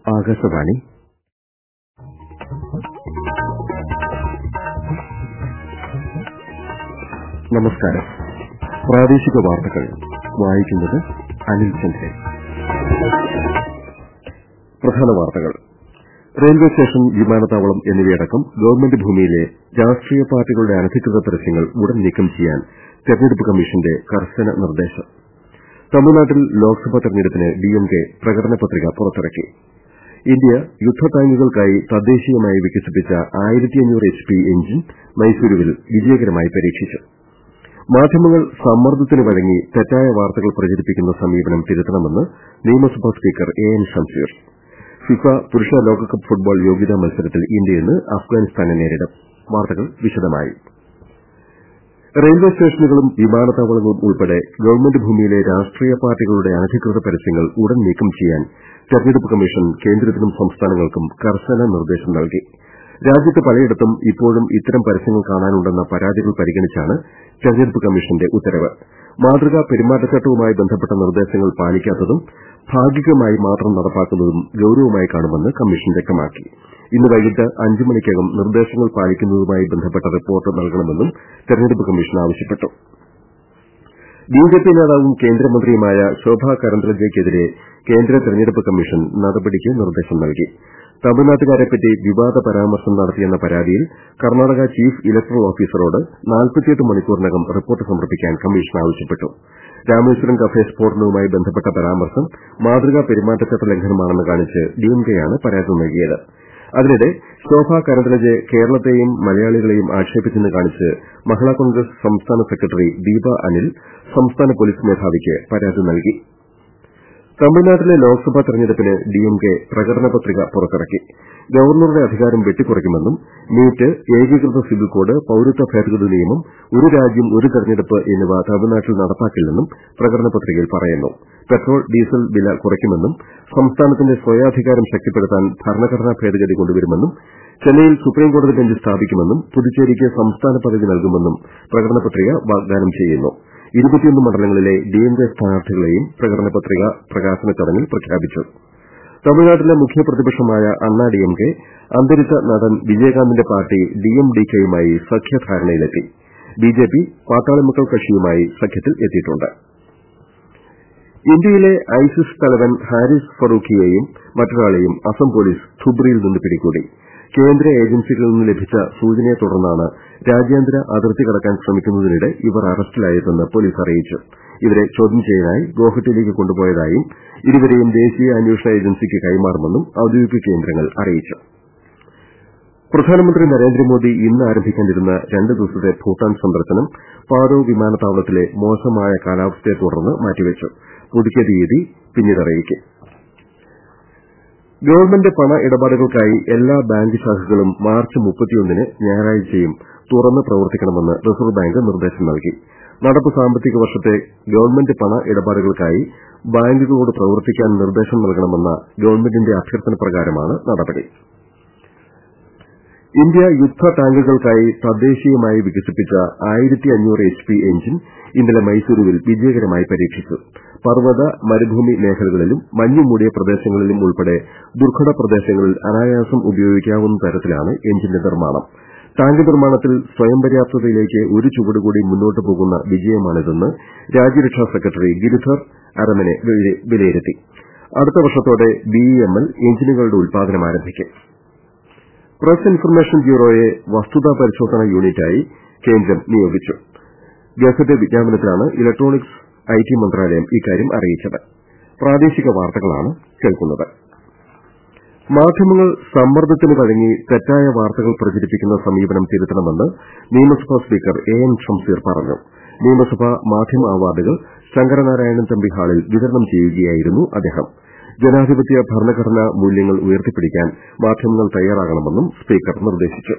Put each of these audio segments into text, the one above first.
ആകാശവാണി നമസ്കാരം പ്രാദേശിക വാർത്തകൾ വായിക്കുന്നത് അനിൽ ചന്ദ്രൻ പ്രധാന വാർത്തകൾ റെയിൽവേ സ്റ്റേഷൻ വിമാനത്താവളം എന്നിവയടക്കം ഗവൺമെന്റ് ഭൂമിയിലെ രാഷ്ട്രീയ പാർട്ടികളുടെ അനധികൃത പരസ്യങ്ങൾ ഉടൻ നീക്കം ചെയ്യാൻ തെരഞ്ഞെടുപ്പ് കമ്മീഷന്റെ കർശന നിർദ്ദേശം തമിഴ്നാട്ടിൽ ലോക്സഭാ തെരഞ്ഞെടുപ്പിന് ഡിഎംകെ പ്രകടന പത്രിക പുറത്തിറക്കി ഇന്ത്യ യുദ്ധ ടാങ്കുകൾക്കായി തദ്ദേശീയമായി വികസിപ്പിച്ച എച്ച് പി എഞ്ചിൻ മൈസൂരുവിൽ വിജയകരമായി പരീക്ഷിച്ചു മാധ്യമങ്ങൾ സമ്മർദ്ദത്തിന് വഴങ്ങി തെറ്റായ വാർത്തകൾ പ്രചരിപ്പിക്കുന്ന സമീപനം തിരുത്തണമെന്ന് നിയമസഭാ speaker A N Shamseer FIFA പുരുഷ ലോകകപ്പ് ഫുട്ബോൾ യോഗ്യതാ മത്സരത്തിൽ ഇന്ത്യ ഇന്ന് അഫ്ഗാനിസ്ഥാനെ നേരിടും വാർത്തകൾ വിശദമായി റെയിൽവേ സ്റ്റേഷനുകളും വിമാനത്താവളങ്ങളും ഉൾപ്പെടെ ഗവൺമെന്റ് ഭൂമിയിലെ രാഷ്ട്രീയ പാർട്ടികളുടെ അനധികൃത പരസ്യങ്ങൾ ഉടൻ നീക്കം ചെയ്യാൻ തെരഞ്ഞെടുപ്പ് കമ്മീഷൻ കേന്ദ്രത്തിനും സംസ്ഥാനങ്ങൾക്കും കർശന നിർദ്ദേശം നൽകി രാജ്യത്ത് പലയിടത്തും ഇപ്പോഴും ഇത്തരം പരസ്യങ്ങൾ കാണാനുണ്ടെന്ന പരാതികൾ പരിഗണിച്ചാണ് തെരഞ്ഞെടുപ്പ് കമ്മീഷന്റെ ഉത്തരവ് മാതൃകാ പെരുമാറ്റച്ചട്ടവുമായി ബന്ധപ്പെട്ട നിർദ്ദേശങ്ങൾ പാലിക്കാത്തതും ഭാഗികമായി മാത്രം നടപ്പാക്കുന്നതും ഗൌരവമായി കാണുമെന്ന് കമ്മീഷൻ വ്യക്തമാക്കി ഇന്ന് വൈകിട്ട് അഞ്ച് മണിക്കകം നിർദ്ദേശങ്ങൾ പാലിക്കുന്നതുമായി ബന്ധപ്പെട്ട റിപ്പോർട്ട് നൽകണമെന്നും തെരഞ്ഞെടുപ്പ് കമ്മീഷൻ ആവശ്യപ്പെട്ടു ബിജെപി നേതാവും കേന്ദ്രമന്ത്രിയുമായ ശോഭാ കരന്ദ്ലജയ്ക്കെതിരെ കേന്ദ്ര തെരഞ്ഞെടുപ്പ് കമ്മീഷൻ നടപടിക്ക് നിർദ്ദേശം നൽകി തമിഴ്നാട്ടുകാരെപ്പറ്റി വിവാദ പരാമർശം നടത്തിയെന്ന പരാതിയിൽ കർണാടക ചീഫ് ഇലക്ടറൽ ഓഫീസറോട് മണിക്കൂറിനകം റിപ്പോർട്ട് സമർപ്പിക്കാൻ കമ്മീഷൻ ആവശ്യപ്പെട്ടു രാമേശ്വരം കഫേ സ്ഫോടനവുമായി ബന്ധപ്പെട്ട പരാമർശം മാതൃകാ പെരുമാറ്റച്ചട്ട ലംഘനമാണെന്ന് കാണിച്ച് ഡിഎംകെയാണ് പരാതി നൽകിയത് അതിനിടെ ശോഭാ കരന്തലജെ കേരളത്തെയും മലയാളികളെയും ആക്ഷേപിച്ചെന്ന് കാണിച്ച് മഹിളാ കോൺഗ്രസ് സംസ്ഥാന സെക്രട്ടറി ദീപ അനിൽ സംസ്ഥാന പോലീസ് മേധാവിക്ക് പരാതി നൽകി തമിഴ്നാട്ടിലെ ലോക്സഭാ തെരഞ്ഞെടുപ്പിന് ഡിഎംകെ പ്രകടന പത്രിക പുറത്തിറക്കി ഗവർണറുടെ അധികാരം വെട്ടിക്കുറയ്ക്കുമെന്നും നീറ്റ് ഏകീകൃത സിവിൽ കോഡ് പൌരത്വ ഭേദഗതി നിയമം ഒരു രാജ്യം ഒരു തെരഞ്ഞെടുപ്പ് എന്നിവ തമിഴ്നാട്ടിൽ നടപ്പാക്കില്ലെന്നും പ്രകടന പത്രികയിൽ പറയുന്നു പെട്രോൾ ഡീസൽ വില കുറയ്ക്കുമെന്നും സംസ്ഥാനത്തിന്റെ സ്വയാധികാരം ശക്തിപ്പെടുത്താൻ ഭരണഘടനാ ഭേദഗതി കൊണ്ടുവരുമെന്നും ചെന്നൈയിൽ സുപ്രീംകോടതി ബെഞ്ച് സ്ഥാപിക്കുമെന്നും പുതുച്ചേരിക്ക് സംസ്ഥാന പദവി നൽകുമെന്നും പ്രകടന പത്രിക വാഗ്ദാനം ചെയ്യുന്നു ഇരുപത്തിയൊന്ന് മണ്ഡലങ്ങളിലെ ഡിഎംകെ സ്ഥാനാർത്ഥികളെയും പ്രകടന പത്രിക പ്രകാശന ചടങ്ങിൽ പ്രഖ്യാപിച്ചു തമിഴ്നാട്ടിലെ മുഖ്യ പ്രതിപക്ഷമായ അണ്ണാ ഡിഎംകെ അന്തരിച്ച നടൻ വിജയകാന്തിന്റെ പാർട്ടി ഡിഎംഡികെയുമായി സഖ്യധാരണയിലെത്തി ബിജെപി പാട്ടാളിമക്കൾ കക്ഷിയുമായി സഖ്യത്തിൽ എത്തിയിട്ടുണ്ട് ഇന്ത്യയിലെ ഐസിസ് തലവൻ ഹാരിസ് ഫറൂഖിയെയും മറ്റൊരാളെയും അസം പോലീസ് ധുബ്രിയിൽ നിന്ന് പിടികൂടി കേന്ദ്ര ഏജൻസികളിൽ നിന്ന് ലഭിച്ച സൂചനയെ തുടർന്നാണ് രാജ്യാന്തര അതിർത്തി കടക്കാൻ ശ്രമിക്കുന്നതിനിടെ ഇവർ അറസ്റ്റിലായതെന്ന് പോലീസ് അറിയിച്ചു ഇവരെ ചോദ്യം ചെയ്യാനായി ഗോഹട്ടിയിലേക്ക് കൊണ്ടുപോയതായും ഇരുവരെയും ദേശീയ അന്വേഷണ ഏജൻസിക്ക് കൈമാറുമെന്നും ഔദ്യോഗിക കേന്ദ്രങ്ങൾ അറിയിച്ചു പ്രധാനമന്ത്രി നരേന്ദ്രമോദി ഇന്ന് ആരംഭിക്കാനിരുന്ന രണ്ട് ദിവസത്തെ ഭൂട്ടാൻ സന്ദർശനം പാരോ വിമാനത്താവളത്തിലെ മോശമായ കാലാവസ്ഥയെ തുടർന്ന് മാറ്റിവെച്ചു പുതുക്കിയ തീയതി പിന്നീട് അറിയിക്കും ഗവൺമെന്റ് പണ ഇടപാടുകൾക്കായി എല്ലാ ബാങ്ക് ശാഖകളും മാർച്ച് മുപ്പത്തിയൊന്നിന് ഞായറാഴ്ചയും തുറന്ന് പ്രവർത്തിക്കണമെന്ന് റിസർവ് ബാങ്ക് നിർദ്ദേശം നൽകി നടപ്പ് സാമ്പത്തിക വർഷത്തെ ഗവൺമെന്റ് പണ ഇടപാടുകൾക്കായി ബാങ്കുകളോട് പ്രവർത്തിക്കാൻ നിർദ്ദേശം നൽകണമെന്ന ഗവൺമെന്റിന്റെ അഭ്യർത്ഥന പ്രകാരമാണ് നടപടി ഇന്ത്യ യുദ്ധ ടാങ്കുകൾക്കായി തദ്ദേശീയമായി വികസിപ്പിച്ച എച്ച് പി എഞ്ചിൻ ഇന്നലെ മൈസൂരുവിൽ വിജയകരമായി പരീക്ഷിച്ചു പർവ്വത മരുഭൂമി മേഖലകളിലും മഞ്ഞുമൂടിയ പ്രദേശങ്ങളിലും ഉൾപ്പെടെ ദുർഘട പ്രദേശങ്ങളിൽ അനായാസം ഉപയോഗിക്കാവുന്ന തരത്തിലാണ് എഞ്ചിന്റെ നിർമ്മാണം ടാങ്ക് നിർമ്മാണത്തിൽ സ്വയം പര്യാപ്തതയിലേക്ക് ഒരു ചുവടുകൂടി മുന്നോട്ട് പോകുന്ന വിജയമാണിതെന്ന് രാജ്യരക്ഷാ സെക്രട്ടറി ഗിരിധർ അരമനെ വിലയിരുത്തി അടുത്ത വർഷത്തോടെ ബിഇഎംഎൽ എഞ്ചിനുകളുടെ ഉൽപാദനം ആരംഭിക്കും പ്രസ് ഇൻഫർമേഷൻ ബ്യൂറോയെ വസ്തുതാ പരിശോധനാ യൂണിറ്റായി കേന്ദ്രം നിയോഗിച്ചു ഗസറ്റ് വിജ്ഞാപനത്തിലാണ് ഇലക്ട്രോണിക്സ് ഐടി മന്ത്രാലയം ഇക്കാര്യം അറിയിച്ചത് പ്രാദേശിക വാർത്തകളാണ് കേൾക്കുന്നത് മാധ്യമങ്ങൾ സമ്മർദ്ദത്തിന് വഴങ്ങി തെറ്റായ വാർത്തകൾ പ്രചരിപ്പിക്കുന്ന സമീപനം തിരുത്തണമെന്ന് നിയമസഭാ സ്പീക്കർ എ എൻ ഷംസീർ പറഞ്ഞു നിയമസഭാ മാധ്യമ അവാർഡുകൾ ശങ്കരനാരായണൻ തമ്പി ഹാളിൽ വിതരണം ചെയ്യുകയായിരുന്നു അദ്ദേഹം ജനാധിപത്യ ഭരണഘടനാ മൂല്യങ്ങൾ ഉയർത്തിപ്പിടിക്കാൻ മാധ്യമങ്ങൾ തയ്യാറാകണമെന്നും സ്പീക്കർ നിർദ്ദേശിച്ചു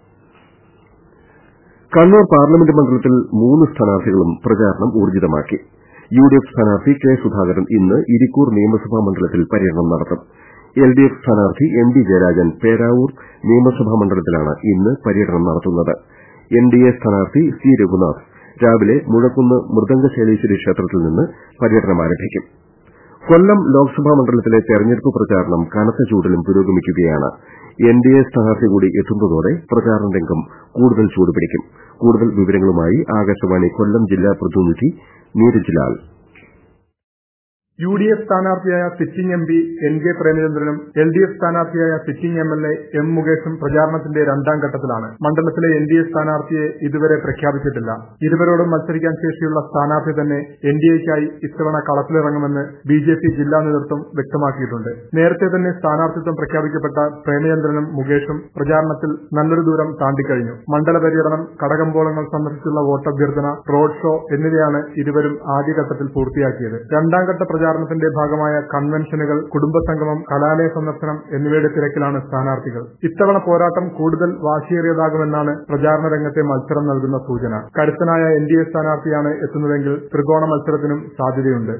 കണ്ണൂർ പാർലമെന്റ് മണ്ഡലത്തിൽ മൂന്ന് സ്ഥാനാർത്ഥികളും പ്രചാരണം ഊർജ്ജിതമാക്കി യുഡിഎഫ് സ്ഥാനാർത്ഥി കെ സുധാകരൻ ഇന്ന് ഇരിക്കൂർ നിയമസഭാ മണ്ഡലത്തിൽ പര്യടനം നടത്തും എൽഡിഎഫ് സ്ഥാനാർത്ഥി എം ഡി ജയരാജൻ പേരാവൂർ നിയമസഭാ മണ്ഡലത്തിലാണ് ഇന്ന് പര്യടനം നടത്തുന്നത് എൻഡിഎ സ്ഥാനാർത്ഥി സി രഘുനാഥ് രാവിലെ മുഴക്കുന്ന് മൃദംഗശൈലീശ്വരി ക്ഷേത്രത്തിൽ നിന്ന് പര്യടനം ആരംഭിക്കും കൊല്ലം ലോക്സഭാ മണ്ഡലത്തിലെ തെരഞ്ഞെടുപ്പ് പ്രചാരണം കനത്ത ചൂടിലും പുരോഗമിക്കുകയാണ് എൻഡിഎ സ്ഥാനാർത്ഥി കൂടി എത്തുന്നതോടെ പ്രചാരണ രംഗം കൂടുതൽ ചൂടുപിടിക്കും കൂടുതൽ വിവരങ്ങളുമായി ആകാശവാണി കൊല്ലം ജില്ലാ പ്രതിനിധി Neeraj Lal U D F സ്ഥാനാർത്ഥിയായ sitting M P N K പ്രേമചന്ദ്രനും എൽ ഡി എഫ് സ്ഥാനാർത്ഥിയായ sitting M L A M മുകേഷും പ്രചാരണത്തിന്റെ രണ്ടാം ഘട്ടത്തിലാണ് മണ്ഡലത്തിലെ എൻ ഡി എ സ്ഥാനാർത്ഥിയെ ഇതുവരെ പ്രഖ്യാപിച്ചിട്ടില്ല ഇരുവരോടും മത്സരിക്കാൻ ശേഷിയുള്ള സ്ഥാനാർത്ഥി തന്നെ എൻ ഡി എക്കായി ഇത്തവണ കളത്തിലിറങ്ങുമെന്ന് ബി ജെ പി ജില്ലാ നേതൃത്വം വ്യക്തമാക്കിയിട്ടുണ്ട് നേരത്തെ തന്നെ സ്ഥാനാർത്ഥിത്വം പ്രഖ്യാപിക്കപ്പെട്ട പ്രേമചന്ദ്രനും മുകേഷും പ്രചാരണത്തിൽ നല്ലൊരു ദൂരം താണ്ടിക്കഴിഞ്ഞു മണ്ഡല പര്യടനം കടകമ്പോളങ്ങൾ സന്ദർശിച്ചുള്ള വോട്ടഭ്യർത്ഥന റോഡ് ഷോ എന്നിവയാണ് ഇരുവരും ആദ്യഘട്ടത്തിൽ പൂർത്തിയാക്കിയത് രണ്ടാം ഘട്ട പ്രചാരണത്തിന്റെ ഭാഗമായ കൺവെൻഷനുകൾ കുടുംബസംഗമം കലാലയ സന്ദർശനം എന്നിവയുടെ തിരക്കിലാണ് സ്ഥാനാർത്ഥികൾ ഇത്തവണ പോരാട്ടം കൂടുതൽ വാശിയേറിയതാകുമെന്നാണ് പ്രചാരണ രംഗത്തെ മത്സരം നൽകുന്ന സൂചന കരുത്തനായ എൻ ഡി എ സ്ഥാനാർത്ഥിയാണ് എത്തുന്നതെങ്കിൽ ത്രികോണ മത്സരത്തിനും സാധ്യതയുണ്ട്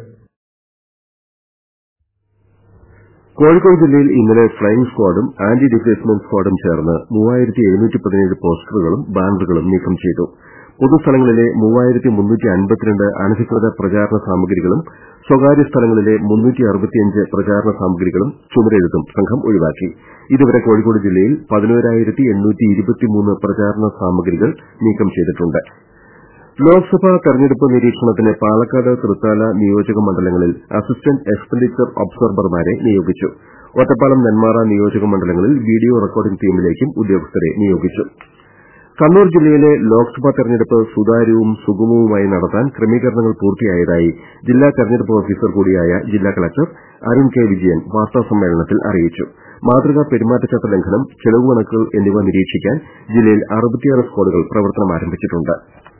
കോഴിക്കോട് ജില്ലയിൽ ഇന്നലെ ഫ്ലൈയിംഗ് സ്ക്വാഡും ആന്റി ഡിഫേസ്മെന്റ് സ്ക്വാഡും ചേർന്ന് മൂവായിരത്തി എഴുന്നൂറ്റി പതിനേഴ് പോസ്റ്ററുകളും ബാനറുകളും നീക്കം ചെയ്തു പൊതുസ്ഥലങ്ങളിലെ മൂവായിരത്തി മുന്നൂറ്റി അൻപത്തിരണ്ട് അനധികൃത പ്രചാരണ സാമഗ്രികളും സ്വകാര്യ സ്ഥലങ്ങളിലെ മുന്നൂറ്റി അറുപത്തിയഞ്ച് പ്രചാരണ സാമഗ്രികളും ചുമരെഴുത്തും സംഘം ഒഴിവാക്കി ഇതുവരെ കോഴിക്കോട് ജില്ലയിൽ പതിനോരായിരത്തി എണ്ണൂറ്റി ഇരുപത്തിമൂന്ന് പ്രചാരണ സാമഗ്രികൾ നീക്കം ചെയ്തിട്ടുണ്ട് ലോക്സഭാ തെരഞ്ഞെടുപ്പ് നിരീക്ഷണത്തിന് പാലക്കാട് തൃത്താല നിയോജക മണ്ഡലങ്ങളിൽ അസിസ്റ്റന്റ് എക്സ്പെൻഡിച്ചർ ഒബ്സർവർമാരെ നിയോഗിച്ചു ഒറ്റപ്പാലം നെന്മാറ നിയോജക മണ്ഡലങ്ങളിൽ വീഡിയോ റെക്കോർഡിംഗ് ടീമിലേക്കും ഉദ്യോഗസ്ഥരെ നിയോഗിച്ചു കണ്ണൂർ ജില്ലയിലെ ലോക്സഭാ തെരഞ്ഞെടുപ്പ് സുതാര്യവും സുഗമവുമായി നടത്താൻ ക്രമീകരണങ്ങൾ പൂർത്തിയായതായി ജില്ലാ തെരഞ്ഞെടുപ്പ് ഓഫീസർ കൂടിയായ ജില്ലാ കളക്ടർ അരുൺ കെ വിജയൻ വാർത്താസമ്മേളനത്തിൽ അറിയിച്ചു മാതൃകാ പെരുമാറ്റച്ചട്ട ലംഘനം ചെലവ് കണക്കുകൾ എന്നിവ നിരീക്ഷിക്കാൻ ജില്ലയിൽ അറുപത്തിയാറ് സ്ക്വാഡുകൾ പ്രവർത്തനം ആരംഭിച്ചിട്ടുണ്ട്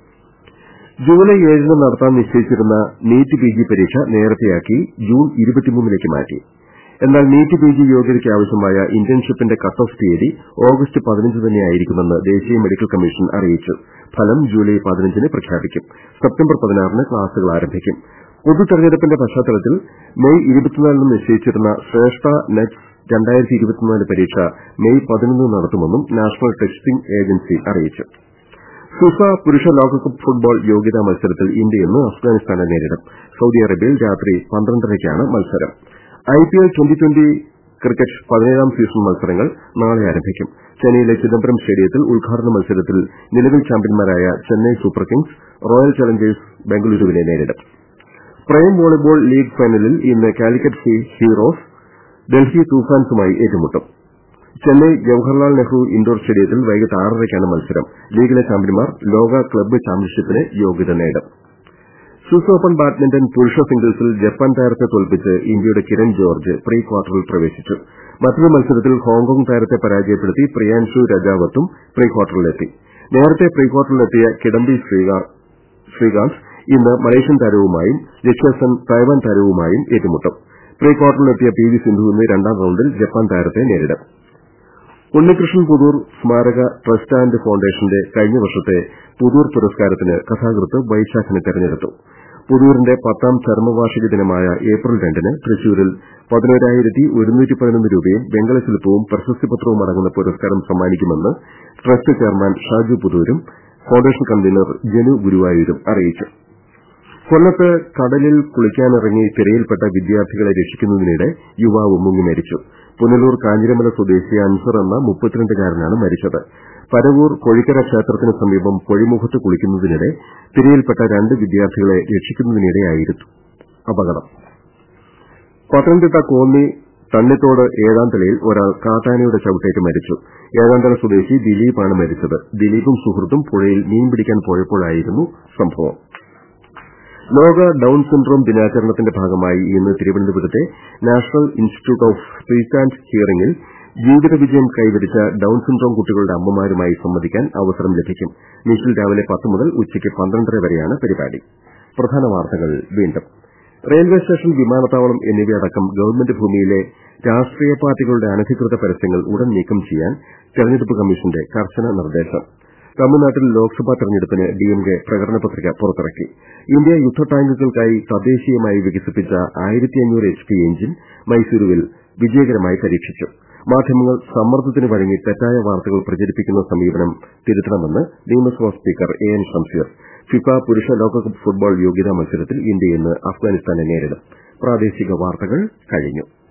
ജൂലൈ ഏഴിന് നടത്താൻ നിശ്ചയിച്ചിരുന്ന നീറ്റ് പിജി പരീക്ഷ നേരത്തെയാക്കി ജൂൺ ഇരുപത്തിമൂന്നിലേക്ക് മാറ്റി എന്നാൽ നീറ്റ് പിജി യോഗ്യതയ്ക്ക് ആവശ്യമായ ഇന്റേൺഷിപ്പിന്റെ കട്ട് ഓഫ് തീയതി ഓഗസ്റ്റ് പതിനഞ്ച് തന്നെയായിരിക്കുമെന്ന് ദേശീയ മെഡിക്കൽ കമ്മീഷൻ അറിയിച്ചു ഫലം ജൂലൈ പതിനഞ്ചിന് പ്രഖ്യാപിക്കും സെപ്റ്റംബർ പതിനാറിന് ക്ലാസുകൾ ആരംഭിക്കും പൊതു തെരഞ്ഞെടുപ്പിന്റെ പശ്ചാത്തലത്തിൽ മെയ് ഇരുപത്തിനാലിന് നിശ്ചയിച്ചിരുന്ന ശ്രേഷ്ഠ നെറ്റ്സ് രണ്ടായിരത്തി ഇരുപത്തിനാല് പരീക്ഷ മെയ് പതിനൊന്ന് നടത്തുമെന്നും നാഷണൽ ടെസ്റ്റിംഗ് ഏജൻസി അറിയിച്ചു ഫിഫ പുരുഷ ലോകകപ്പ് ഫുട്ബോൾ യോഗ്യതാ മത്സരത്തിൽ ഇന്ത്യ ഇന്ന് അഫ്ഗാനിസ്ഥാനെ നേരിടും സൌദി അറേബ്യയിൽ രാത്രി പന്ത്രണ്ടരയ്ക്കാണ് മത്സരം ഐപിഎൽ ട്വന്റി ട്വന്റി ക്രിക്കറ്റ് പതിനേഴാം സീസൺ മത്സരങ്ങൾ നാളെ ആരംഭിക്കും ചെന്നൈയിലെ ചിദംബരം സ്റ്റേഡിയത്തിൽ ഉദ്ഘാടന മത്സരത്തിൽ നിലവിൽ ചാമ്പ്യന്മാരായ Chennai Super Kings Royal Challengers ബംഗളൂരുവിനെ നേരിടും പ്രൈം വോളിബോൾ ലീഗ് ഫൈനലിൽ ഇന്ന് കാലിക്കറ്റ് ഹീറോസ് ഡൽഹി തൂഫാൻസുമായി ഏറ്റുമുട്ടും ചെന്നൈ ജവഹർലാൽ നെഹ്റു ഇൻഡോർ സ്റ്റേഡിയത്തിൽ വൈകിട്ട് ആറരയ്ക്കാണ് മത്സരം ലീഗിലെ ചാമ്പ്യന്മാർ ലോക ക്ലബ്ബ് ചാമ്പ്യൻഷിപ്പിന് യോഗ്യത നേടും സ്വിസ് ഓപ്പൺ ബാഡ്മിന്റൺ പുരുഷ സിംഗിൾസിൽ ജപ്പാൻ താരത്തെ തോൽപ്പിച്ച് ഇന്ത്യയുടെ കിരൺ ജോർജ് പ്രീ ക്വാർട്ടറിൽ പ്രവേശിച്ചു മറ്റൊരു മത്സരത്തിൽ ഹോങ്കോങ് താരത്തെ പരാജയപ്പെടുത്തി പ്രിയാൻഷു രജാവത്തും പ്രീ ക്വാർട്ടറിലെത്തി നേരത്തെ പ്രീ ക്വാർട്ടറിലെത്തിയ കിഡംബി ശ്രീകാന്ത് ഇന്ന് മലേഷ്യൻ താരവുമായും ലക്ഷ്യസെൻ തായ്വാൻ താരവുമായും ഏറ്റുമുട്ടും പ്രീ ക്വാർട്ടറിലെത്തിയ പി വി സിന്ധു ഇന്ന് രണ്ടാം റൌണ്ടിൽ ജപ്പാൻ താരത്തെ നേരിടും ഉണ്ണികൃഷ്ണൻ പുതൂർ സ്മാരക ട്രസ്റ്റ് ആന്റ് ഫൌണ്ടേഷന്റെ കഴിഞ്ഞ വർഷത്തെ പുതൂർ പുരസ്കാരത്തിന് കഥാകൃത്ത് വൈശാഖിനെ തെരഞ്ഞെടുത്തു പുതൂരിന്റെ പത്താം ചരമവാർഷിക ദിനമായ ഏപ്രിൽ രണ്ടിന് തൃശൂരിൽ പതിനോരായിരത്തി ഒരുന്നൂറ്റി പതിനൊന്ന് രൂപയും വെങ്കല ശില്പവും പ്രശസ്തിപത്രവും അടങ്ങുന്ന പുരസ്കാരം സമ്മാനിക്കുമെന്ന് ട്രസ്റ്റ് ചെയർമാൻ ഷാജു പുതൂരും ഫൌണ്ടേഷൻ കൺവീനർ ജനു ഗുരുവായൂരും അറിയിച്ചു കൊല്ലത്ത് കടലിൽ കുളിക്കാനിറങ്ങി തിരയിൽപ്പെട്ട വിദ്യാർത്ഥികളെ രക്ഷിക്കുന്നതിനിടെ യുവാവ് മുങ്ങി മരിച്ചു പുനലൂർ കാഞ്ഞിരമല സ്വദേശി അൻസർ എന്ന മുപ്പത്തിരണ്ടുകാരനാണ് മരിച്ചത് പരവൂർ കൊഴിക്കര ക്ഷേത്രത്തിന് സമീപം പൊഴിമുഖത്ത് കുളിക്കുന്നതിനിടെ തിരയിൽപ്പെട്ട രണ്ട് വിദ്യാർത്ഥികളെ രക്ഷിക്കുന്നതിനിടെയായിരുന്നു അപകടം പത്തനംതിട്ട കോന്നി തണ്ണിത്തോട് ഏഴാന്തലയിൽ ഒരാൾ കാട്ടാനയുടെ ചവിട്ടേറ്റ് മരിച്ചു ഏഴാന്തല സ്വദേശി ദിലീപാണ് മരിച്ചത് ദിലീപും സുഹൃത്തും പുഴയിൽ മീൻ പിടിക്കാൻ പോയപ്പോഴായിരുന്നു സംഭവം ലോക ഡൌൺ സിൻഡ്രോം ദിനാചരണത്തിന്റെ ഭാഗമായി ഇന്ന് തിരുവനന്തപുരത്തെ National Institute of Speech and ഹിയറിംഗിൽ ജീവിത വിജയം കൈവരിച്ച ഡൌൺ സിൻഡ്രോം കുട്ടികളുടെ അമ്മമാരുമായി സംവദിക്കാൻ അവസരം ലഭിക്കും മീറ്റിൽ രാവിലെ പത്ത് മുതൽ ഉച്ചയ്ക്ക് പന്ത്രണ്ടര വരെയാണ് പരിപാടി പ്രധാന വാർത്തകൾ വീണ്ടും റെയിൽവേ സ്റ്റേഷൻ വിമാനത്താവളം എന്നിവയടക്കം ഗവൺമെന്റ് ഭൂമിയിലെ രാഷ്ട്രീയ പാർട്ടികളുടെ അനധികൃത പരസ്യങ്ങൾ ഉടൻ നീക്കം ചെയ്യാൻ തെരഞ്ഞെടുപ്പ് കമ്മീഷന്റെ കർശന നിർദ്ദേശം തമിഴ്നാട്ടിൽ ലോക്സഭാ തെരഞ്ഞെടുപ്പിന് ഡിഎംകെ പ്രകടന പത്രിക പുറത്തിറക്കി ഇന്ത്യ യുദ്ധ ടാങ്കുകൾക്കായി തദ്ദേശീയമായി വികസിപ്പിച്ച ആയിരത്തി അഞ്ഞൂറ് എച്ച് പി എഞ്ചിൻ മൈസൂരുവിൽ വിജയകരമായി പരീക്ഷിച്ചു മാധ്യമങ്ങൾ സമ്മർദ്ദത്തിന് വഴങ്ങി തെറ്റായ വാർത്തകൾ പ്രചരിപ്പിക്കുന്ന സമീപനം തിരുത്തണമെന്ന് നിയമസഭാ speaker A N Shamseer FIFA പുരുഷ ലോകകപ്പ് ഫുട്ബോൾ യോഗ്യതാ മത്സരത്തിൽ ഇന്ത്യ ഇന്ന് അഫ്ഗാനിസ്ഥാനെ നേരിടും പ്രാദേശിക വാർത്തകൾ കഴിഞ്ഞു